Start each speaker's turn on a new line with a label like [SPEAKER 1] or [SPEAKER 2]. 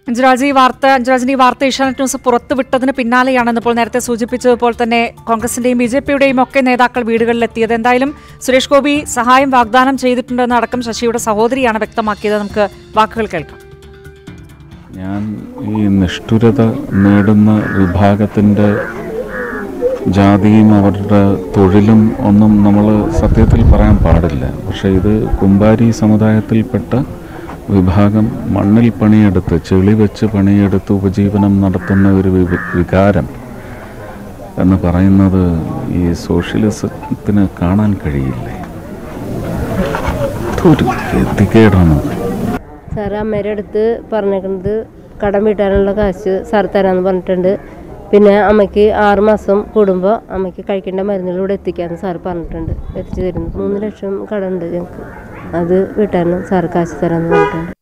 [SPEAKER 1] അഞ്ജുരാജ് ഈ വാർത്ത അഞ്ജുരാജിന്റെ ഈ വാർത്ത ഏഷ്യാനെറ്റ് ന്യൂസ് പുറത്തുവിട്ടതിന് പിന്നാലെയാണ് ഇപ്പോൾ നേരത്തെ സൂചിപ്പിച്ചതുപോലെ തന്നെ കോൺഗ്രസിന്റെയും ബി ജെ പിയുടെയും ഒക്കെ നേതാക്കൾ വീടുകളിലെത്തിയത് എന്തായാലും സുരേഷ് ഗോപി സഹായം വാഗ്ദാനം ചെയ്തിട്ടുണ്ടെന്ന് അടക്കം ശശിയുടെ സഹോദരിയാണ് വ്യക്തമാക്കിയത് നമുക്ക് വാക്കുകൾ കേൾക്കാം
[SPEAKER 2] ഞാൻ ഈ നിഷ്ഠുരത നേടുന്ന വിഭാഗത്തിൻ്റെ ജാതിയും അവരുടെ തൊഴിലും ഒന്നും നമ്മൾ സത്യത്തിൽ പറയാൻ പാടില്ല പക്ഷേ ഇത് കുമ്പാരി സമുദായത്തിൽപ്പെട്ട വിഭാഗം മണ്ണിൽ പണിയെടുത്ത് ചെളി വെച്ച് പണിയെടുത്ത് ഉപജീവനം നടത്തുന്ന ഒരു വി- വികാരം എന്ന് പറയുന്നത് ഈ സോഷ്യലിസത്തിന് കാണാൻ കഴിയില്ലേ ഇതൊരു ഗതികേടാണത്
[SPEAKER 3] സാർ അമ്മേരെ അടുത്ത് പറഞ്ഞേക്കുന്നത് കടം വീട്ടാനുള്ള കാശ് സാർ തരാമെന്ന് പറഞ്ഞിട്ടുണ്ട് പിന്നെ അമ്മയ്ക്ക് ആറ് മാസം കൂടുമ്പോൾ അമ്മയ്ക്ക് കഴിക്കേണ്ട മരുന്നുകൾ ഇവിടെ എത്തിക്കാമെന്ന് സാർ പറഞ്ഞിട്ടുണ്ട് എത്തിച്ചു തരുന്നു മൂന്ന് ലക്ഷം കടമുണ്ട് ഞങ്ങൾക്ക് അത് വീട്ടാനും സാർ കാശ് തരാമെന്ന് പറഞ്ഞിട്ടുണ്ട്